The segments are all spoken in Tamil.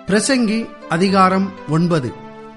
பிரசங்கி அதிகாரம் ஒன்பது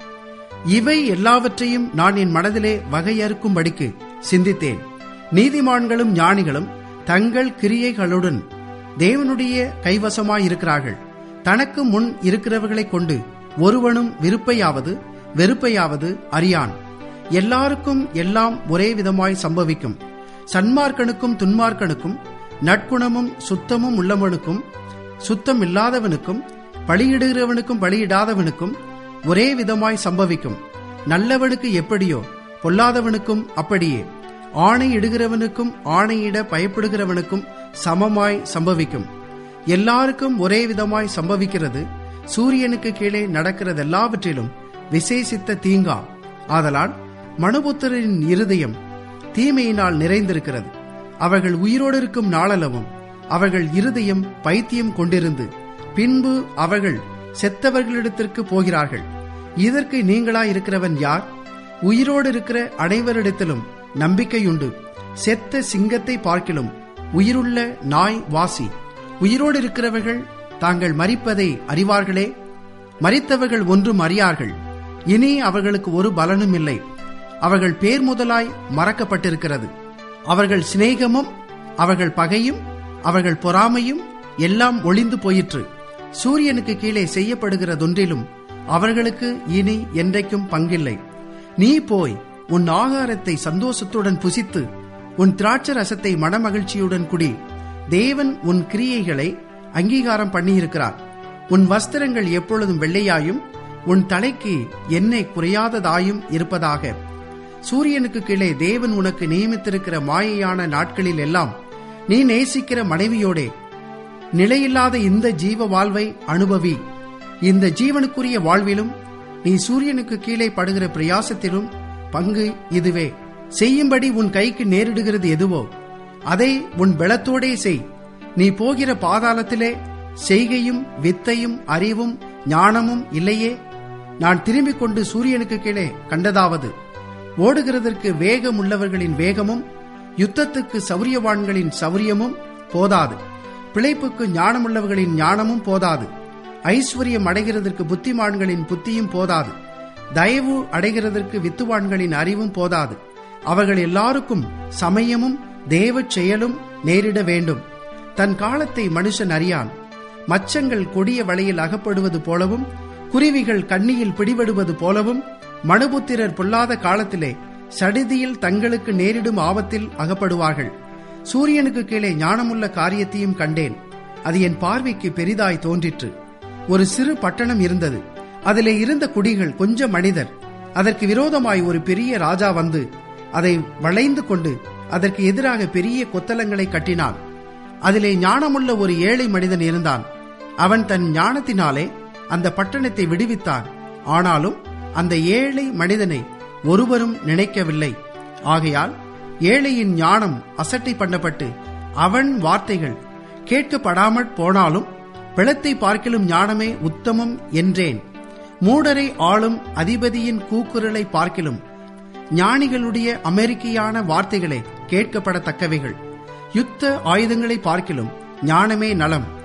இவை எல்லாவற்றையும் நான் என் மனதிலே வகையறுக்கும்படிக்கு சிந்தித்தேன் நீதிமான்களும் ஞானிகளும் தங்கள் கிரியைகளுடன் தேவனுடைய கைவசமாயிருக்கிறார்கள் தனக்கு முன் இருக்கிறவர்களைக் கொண்டு ஒருவனும் விருப்பையாவது வெறுப்பையாவது அறியான் எல்லாருக்கும் எல்லாம் ஒரே விதமாய் சம்பவிக்கும் சன்மார்க்கனுக்கும் துன்மார்க்கனுக்கும் நற்குணமும் சுத்தமும் உள்ளவனுக்கும் சுத்தம் இல்லாதவனுக்கும் பலியிடுகிறவனுக்கும் பலியிடாதவனுக்கும் ஒரே விதமாய் சம்பவிக்கும் நல்லவனுக்கு எப்படியோ பொல்லாதவனுக்கும் அப்படியே ஆணையிடுகிறவனுக்கும் ஆணையிட பயப்படுகிறவனுக்கும் சமமாய் சம்பவிக்கும் எல்லாருக்கும் ஒரே விதமாய் சம்பவிக்கிறது சூரியனுக்கு கீழே நடக்கிறது எல்லாவற்றிலும் விசேஷித்த தீங்கா ஆதலால் மனுபுத்திரின் இருதயம் தீமையினால் நிறைந்திருக்கிறது அவர்கள் உயிரோடு இருக்கும் நாளளவும் அவர்கள் இருதயம் பைத்தியம் கொண்டிருந்து பின்பு அவர்கள் செத்தவர்களிடத்திற்கு போகிறார்கள் இதற்கு நீங்களா இருக்கிறவன் யார் உயிரோடு இருக்கிற அனைவரிடத்திலும் நம்பிக்கையுண்டு செத்த சிங்கத்தை பார்க்கிலும் உயிருள்ள நாய் வாசி உயிரோடு இருக்கிறவர்கள் தாங்கள் மறிப்பதை அறிவார்களே மறித்தவர்கள் ஒன்றும் அறியார்கள் இனி அவர்களுக்கு ஒரு பலனும் இல்லை அவர்கள் பேர் முதலாய் மறக்கப்பட்டிருக்கிறது அவர்கள் சிநேகமும் அவர்கள் பகையும் அவர்கள் பொறாமையும் எல்லாம் ஒளிந்து போயிற்று சூரியனுக்கு கீழே செய்யப்படுகிறதொன்றிலும் அவர்களுக்கு இனி என்றைக்கும் பங்கில்லை நீ போய் உன் ஆகாரத்தை சந்தோஷத்துடன் புசித்து உன் திராட்சை ரசத்தை மனமகிழ்ச்சியுடன் குடி தேவன் உன் கிரியைகளை அங்கீகாரம் பண்ணியிருக்கிறார் உன் வஸ்திரங்கள் எப்பொழுதும் வெள்ளையாயும் உன் தலைக்கு எண்ணெய் குறையாததாயும் இருப்பதாக சூரியனுக்கு கீழே தேவன் உனக்கு நியமித்திருக்கிற மாயையான நாட்களில் எல்லாம் நீ நேசிக்கிற மனைவியோடே நிலையில்லாத இந்த ஜீவ வாழ்வை அனுபவி இந்த ஜீவனுக்குரிய வாழ்விலும் நீ சூரியனுக்கு கீழே படுகிற பிரயாசத்திலும் பங்கு இதுவே செய்யும்படி உன் கைக்கு நேரிடுகிறது எதுவோ அதை உன் பலத்தோடே செய் நீ போகிற பாதாளத்திலே செய்கையும் வித்தையும் அறிவும் ஞானமும் இல்லையே நான் திரும்பிக் கொண்டு சூரியனுக்கு கீழே கண்டதாவது ஓடுகிறதற்கு வேகம் உள்ளவர்களின் வேகமும் யுத்தத்துக்கு சௌரியவான்களின் சௌரியமும் போதாது பிழைப்புக்கு ஞானமுள்ளவர்களின் ஞானமும் போதாது ஐஸ்வர்யம் அடைகிறதற்கு புத்திமான்களின் புத்தியும் போதாது தயவு அடைகிறதற்கு வித்துவான்களின் அறிவும் போதாது அவர்கள் எல்லாருக்கும் சமயமும் தேவ செயலும் நேரிட வேண்டும் தன் காலத்தை மனுஷன் அறியான் மச்சங்கள் கொடிய வழியில் அகப்படுவது போலவும் குருவிகள் கண்ணியில் பிடிபடுவது போலவும் மனுபுத்திரர் பொல்லாத காலத்திலே சடிதியில் தங்களுக்கு நேரிடும் ஆபத்தில் அகப்படுவார்கள் சூரியனுக்கு கீழே ஞானமுள்ள காரியத்தையும் கண்டேன் அது என் பார்வைக்கு பெரிதாய் தோன்றிற்று ஒரு சிறு பட்டணம் இருந்தது அதிலே இருந்த குடிகள் கொஞ்ச மனிதர் அதற்கு விரோதமாய் ஒரு பெரிய ராஜா வந்து அதை வளைந்து கொண்டு அதற்கு எதிராக பெரிய கொத்தலங்களை கட்டினான் அதிலே ஞானமுள்ள ஒரு ஏழை மனிதன் இருந்தான் அவன் தன் ஞானத்தினாலே அந்த பட்டணத்தை விடுவித்தான் ஆனாலும் அந்த ஏழை மனிதனை ஒருவரும் நினைக்கவில்லை ஆகையால் ஏழையின் ஞானம் அசட்டை பண்ணப்பட்டு அவன் வார்த்தைகள் கேட்கப்படாமற் போனாலும் பிளத்தை பார்க்கிலும் ஞானமே உத்தமம் என்றேன் மூடரை ஆளும் அதிபதியின் கூக்குரலை பார்க்கிலும் ஞானிகளுடைய அமெரிக்கையான வார்த்தைகளே கேட்கப்படத்தக்கவைகள் யுத்த ஆயுதங்களை பார்க்கிலும் ஞானமே நலம்